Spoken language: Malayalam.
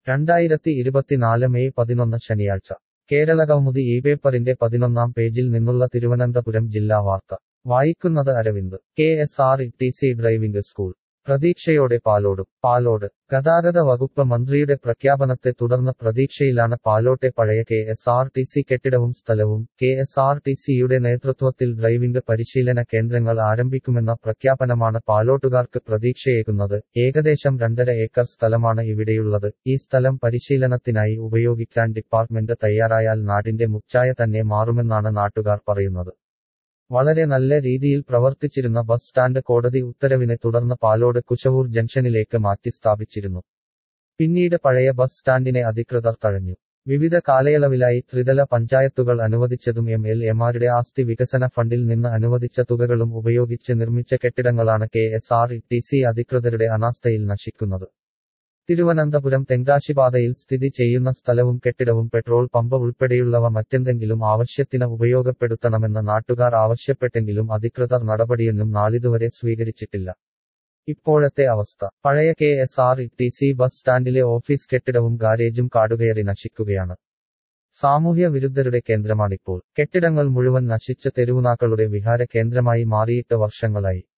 രണ്ടായിരത്തി ഇരുപത്തിനാല് മെയ് പതിനൊന്ന് ശനിയാഴ്ച കേരള കൗമുദി ഈ പേപ്പറിന്റെ പതിനൊന്നാം പേജിൽ നിന്നുള്ള തിരുവനന്തപുരം ജില്ലാ വാർത്ത വായിക്കുന്നത് Aravind K S R E T C driving school പ്രതീക്ഷയോടെ പാലോടും പാലോട് ഗതാഗത വകുപ്പ് മന്ത്രിയുടെ പ്രഖ്യാപനത്തെ തുടർന്ന് പ്രതീക്ഷയിലാണ് പാലോട്ടെ പഴയ K S R T C കെട്ടിടവും സ്ഥലവും കെ എസ് ആർ ടി സിയുടെ നേതൃത്വത്തിൽ ഡ്രൈവിംഗ് പരിശീലന കേന്ദ്രങ്ങൾ ആരംഭിക്കുമെന്ന പ്രഖ്യാപനമാണ് പാലോട്ടുകാർക്ക് പ്രതീക്ഷയേകുന്നത് ഏകദേശം രണ്ടര ഏക്കർ സ്ഥലമാണ് ഇവിടെയുള്ളത് ഈ സ്ഥലം പരിശീലനത്തിനായി ഉപയോഗിക്കാൻ ഡിപ്പാർട്ട്മെന്റ് തയ്യാറായാൽ നാടിന്റെ മുച്ചായ തന്നെ മാറുമെന്നാണ് നാട്ടുകാർ പറയുന്നത് വളരെ നല്ല രീതിയിൽ പ്രവർത്തിച്ചിരുന്ന ബസ് സ്റ്റാൻഡ് കോടതി ഉത്തരവിനെ തുടർന്ന് പാലോട് കുശവൂർ ജംഗ്ഷനിലേക്ക് മാറ്റി സ്ഥാപിച്ചിരുന്നു പിന്നീട് പഴയ ബസ് സ്റ്റാൻഡിനെ അധികൃതർ തഴഞ്ഞു വിവിധ കാലയളവിലായി ത്രിതല പഞ്ചായത്തുകൾ അനുവദിച്ചതും എം എൽ എമാരുടെ ആസ്തി വികസന ഫണ്ടിൽ നിന്ന് അനുവദിച്ച തുകകളും ഉപയോഗിച്ച് നിർമ്മിച്ച കെട്ടിടങ്ങളാണ് K S R E T C അധികൃതരുടെ അനാസ്ഥയിൽ നശിക്കുന്നത് തിരുവനന്തപുരം തെങ്കാശിപാതയിൽ സ്ഥിതി ചെയ്യുന്ന സ്ഥലവും കെട്ടിടവും പെട്രോൾ പമ്പ് ഉൾപ്പെടെയുള്ളവ മറ്റെന്തെങ്കിലും ആവശ്യത്തിന് ഉപയോഗപ്പെടുത്തണമെന്ന് നാട്ടുകാർ ആവശ്യപ്പെട്ടെങ്കിലും അധികൃതർ നടപടിയൊന്നും നാളിതുവരെ സ്വീകരിച്ചിട്ടില്ല ഇപ്പോഴത്തെ അവസ്ഥ പഴയ K S R E T C bus സ്റ്റാൻഡിലെ ഓഫീസ് കെട്ടിടവും ഗാരേജും കാടുകയറി നശിക്കുകയാണ് സാമൂഹ്യ വിരുദ്ധരുടെ കേന്ദ്രമാണിപ്പോൾ കെട്ടിടങ്ങൾ മുഴുവൻ നശിച്ച തെരുവുനാക്കളുടെ വിഹാര കേന്ദ്രമായി മാറിയിട്ട് വർഷങ്ങളായി